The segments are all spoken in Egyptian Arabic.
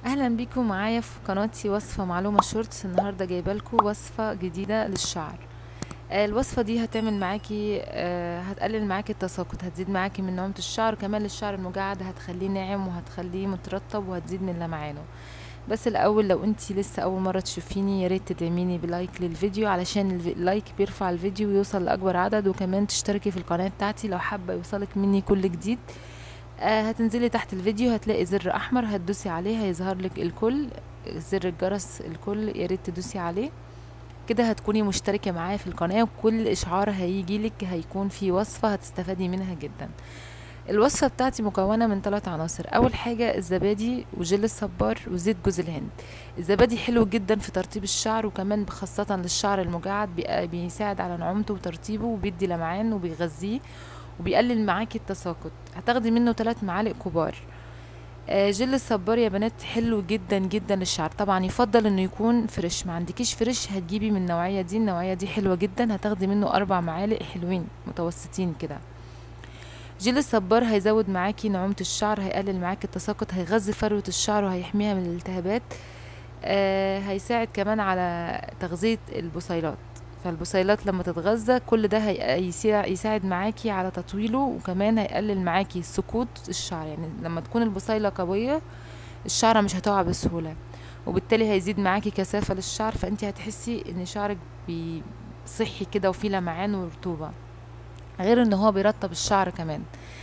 اهلا بيكم معايا في قناتي وصفة معلومة شورتس النهاردة جايبه لكم وصفة جديدة للشعر آه، الوصفة دي هتعمل معاكي آه، هتقلل معاكي التساقط هتزيد معاكي من نعومة الشعر كمان الشعر المجعد هتخليه ناعم وهتخليه مترطب وهتزيد من لمعانه بس الاول لو انتي لسه اول مرة تشوفيني ياريت تدعميني بلايك للفيديو علشان اللايك بيرفع الفيديو ويوصل لاكبر عدد وكمان تشتركي في القناة بتاعتي لو حابة يوصلك مني كل جديد آه هتنزلي تحت الفيديو هتلاقي زر احمر هتدوسي عليه هيظهر لك الكل زر الجرس الكل يا ريت تدوسي عليه كده هتكوني مشتركه معايا في القناه وكل اشعار هيجي لك هيكون في وصفه هتستفادي منها جدا الوصفه بتاعتي مكونه من ثلاث عناصر اول حاجه الزبادي وجل الصبار وزيت جوز الهند الزبادي حلو جدا في ترطيب الشعر وكمان خاصه للشعر المجعد بيساعد على نعومته وترطيبه وبيدي لمعان وبيغذيه وبيقلل معاكي التساقط هتاخدي منه 3 معالق كبار آه جل الصبار يا بنات حلو جدا جدا للشعر طبعا يفضل انه يكون فريش ما عندكيش فريش هتجيبي من النوعيه دي النوعيه دي حلوه جدا هتاخدي منه اربع معالق حلوين متوسطين كده جل الصبار هيزود معاكي نعومه الشعر هيقلل معاكي التساقط هيغذي فروه الشعر وهيحميها من الالتهابات آه هيساعد كمان على تغذيه البصيلات فالبصيلات لما تتغذى كل ده هيساعد معاكي على تطويله وكمان هيقلل معاكي سقوط الشعر يعني لما تكون البصيلة قوية الشعرة مش هتقع بسهولة وبالتالي هيزيد معاكي كثافة للشعر فانت هتحسي ان شعرك صحي كده وفيه لمعان ورطوبة غير ان هو بيرطب الشعر كمان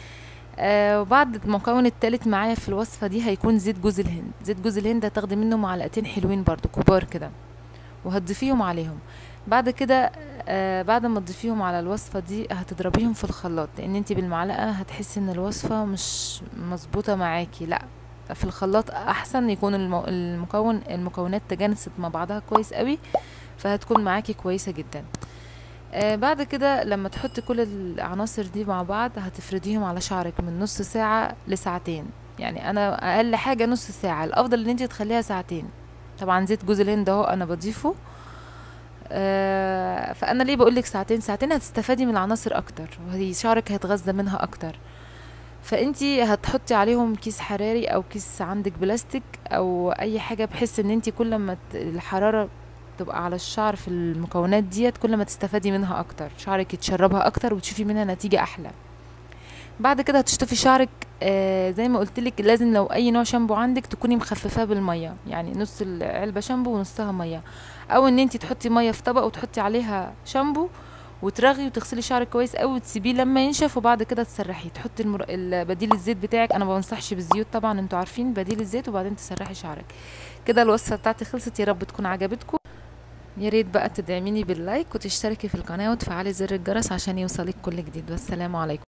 آه وبعد المكون التالت معايا في الوصفة دي هيكون زيت جوز الهند زيت جوز الهند هتاخدي منه معلقتين حلوين برضو كبار كده وهتضيفيهم عليهم بعد كده آه بعد ما تضيفيهم على الوصفه دي هتضربيهم في الخلاط لان انت بالمعلقه هتحسي ان الوصفه مش مظبوطه معاكي لا في الخلاط احسن يكون المكون المكونات تجانست مع بعضها كويس قوي فهتكون معاكي كويسه جدا آه بعد كده لما تحطي كل العناصر دي مع بعض هتفرديهم على شعرك من نص ساعه لساعتين يعني انا اقل حاجه نص ساعه الافضل ان انت تخليها ساعتين طبعا زيت جوز الهند اهو انا بضيفه آه فانا ليه بقولك ساعتين ساعتين هتستفادي من العناصر اكتر وهي شعرك هيتغذى منها اكتر فانتي هتحطي عليهم كيس حراري او كيس عندك بلاستيك او اي حاجه بحيث ان انتي كل ما الحراره تبقى على الشعر في المكونات ديت كل ما تستفادي منها اكتر شعرك يتشربها اكتر وتشوفي منها نتيجه احلى بعد كده هتشطفي شعرك آه زي ما قلت لك لازم لو اي نوع شامبو عندك تكوني مخففاه بالميه يعني نص العلبه شامبو ونصها ميه او ان انت تحطي ميه في طبق وتحطي عليها شامبو وترغي وتغسلي شعرك كويس قوي وتسيبيه لما ينشف وبعد كده تسرحيه تحطي المر... بديل الزيت بتاعك انا ما بنصحش بالزيوت طبعا انتوا عارفين بديل الزيت وبعدين تسرحي شعرك كده الوصفه بتاعتي خلصت يا رب تكون عجبتكم يا ريت بقى تدعميني باللايك وتشتركي في القناه وتفعلي زر الجرس عشان يوصلك كل جديد والسلام عليكم